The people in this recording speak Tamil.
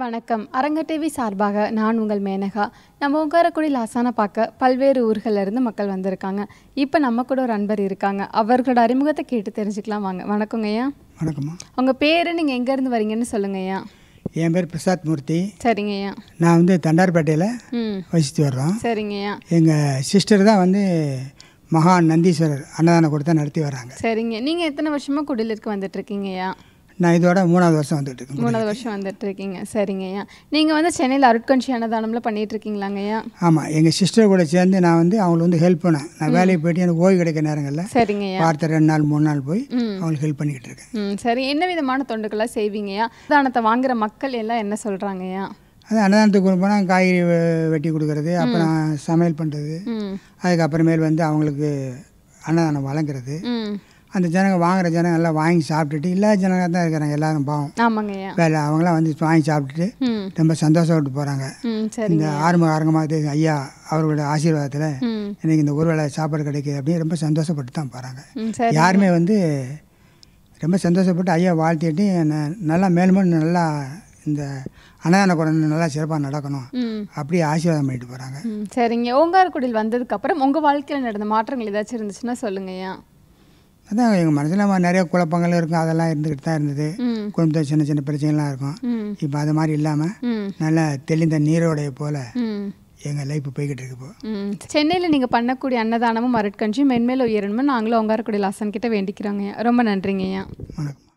வணக்கம் அரங்க டிவி சார்பாக நான் உங்கள் மேனகா நம்ம உட்காரக்குடி லாசான பார்க்க பல்வேறு ஊர்கள்ல இருந்து மக்கள் வந்திருக்காங்க இப்போ நம்ம கூட ஒரு அன்பர் இருக்காங்க அவர்களோட அறிமுகத்தை கேட்டு தெரிஞ்சுக்கலாம் வாங்க வணக்கங்க ஐயா வணக்கம்மா உங்கள் பேர் நீங்கள் எங்கேருந்து வரீங்கன்னு சொல்லுங்க ஐயா என் பேர் பிரசாத் மூர்த்தி சரிங்க ஐயா நான் வந்து தண்டார்பேட்டையில் ம் வசித்து வர்றோம் சரிங்க ஐயா எங்கள் சிஸ்டர் தான் வந்து மகா நந்தீஸ்வரர் அன்னதான கொடுத்தா நடத்தி வராங்க சரிங்க நீங்கள் எத்தனை வருஷமாக குடிலுக்கு வந்துட்டு இருக்கீங்க ஐயா நான் இதோட மூணாவது வருஷம் வந்துட்டு இருக்கேன் மூணாவது வருஷம் வந்துட்டு இருக்கீங்க சரிங்க ஐயா நீங்கள் வந்து சென்னையில் அருட்கொஞ்சி அன்னதானம்ல பண்ணிட்டு இருக்கீங்களாங்க ஐயா ஆமாம் எங்கள் சிஸ்டர் கூட சேர்ந்து நான் வந்து அவங்களுக்கு வந்து ஹெல்ப் பண்ணேன் நான் வேலைக்கு போயிட்டு எனக்கு ஓய்வு கிடைக்க நேரங்களில் சரிங்க ஐயா வாரத்தை ரெண்டு நாள் மூணு நாள் போய் ம். அவங்களுக்கு ஹெல்ப் பண்ணிக்கிட்டு இருக்கேன் ம் சரி என்ன விதமான தொண்டுகளாக செய்வீங்கய்யா அன்னதானத்தை வாங்குற மக்கள் எல்லாம் என்ன சொல்கிறாங்கய்யா அது அன்னதானத்துக்கு கொண்டு போனால் காய்கறி வெ- வெட்டி கொடுக்கறது அப்புறம் சமையல் பண்ணுறது ம் அதுக்கப்புறமேல் வந்து அவங்களுக்கு அன்னதானம் வழங்குறது ம் அந்த ஜனங்க வாங்குற ஜனங்க எல்லாம் வாங்கி சாப்பிட்டுட்டு இல்லாத ஜனங்க தான் இருக்கிறாங்க எல்லாரும் பாவம் ஆமாங்கய்யா வேலை அவங்களாம் வந்து வாங்கி சாப்பிட்டுட்டு ம் ரொம்ப சந்தோஷப்பட்டு போகிறாங்க ம் இந்த சரிங்க ஆரம்ப ஆரம்பமாக ஐயா அவர்களோட ஆசீர்வாதத்தில் ம் எனக்கு இந்த ஒரு வேளை சாப்பாடு கிடைக்குது அப்படின்னு ரொம்ப சந்தோஷப்பட்டு தான் போகிறாங்க ம் சரி யாருமே வந்து ரொம்ப சந்தோஷப்பட்டு ஐயா வாழ்த்திட்டு ந- நல்லா மேலும் நல்லா இந்த அன்னதான குடம் நல்லா சிறப்பாக நடக்கணும் ம் அப்படியே ஆசீர்வாதம் பண்ணிட்டு போகிறாங்க ம் சரிங்க ஓங்காரக்குடியில் வந்ததுக்கப்புறம் உங்கள் வாழ்க்கையில் நடந்த மாற்றங்கள் ஏதாச்சும் இருந்துச்சுன்னா சொல்லுங்கய்யா அதான் எங்கள் மனசில் நிறைய குழப்பங்கள் இருக்கும் அதெல்லாம் இருந்துக்கிட்டு தான் இருந்தது ம் குடும்பத்தில் சின்ன சின்ன பிரச்சனைலாம் இருக்கும் ம் இப்போ அது மாதிரி இல்லாமல் ம் நல்லா தெளிந்த நீரோடைய போல் ம் எங்கள் லைஃப் போய்கிட்டு இருக்கு இப்போ ம் சென்னையில் நீங்கள் பண்ணக்கூடிய அன்னதானமும் மருட்கஞ்சியும் மென்மேல் உயரணும்னு நாங்களும் ஓங்காரக்குடி லாசன் கிட்ட வேண்டிக்கிறோங்கய்யா ரொம்ப நன்றிங்கய்யா வணக்கம்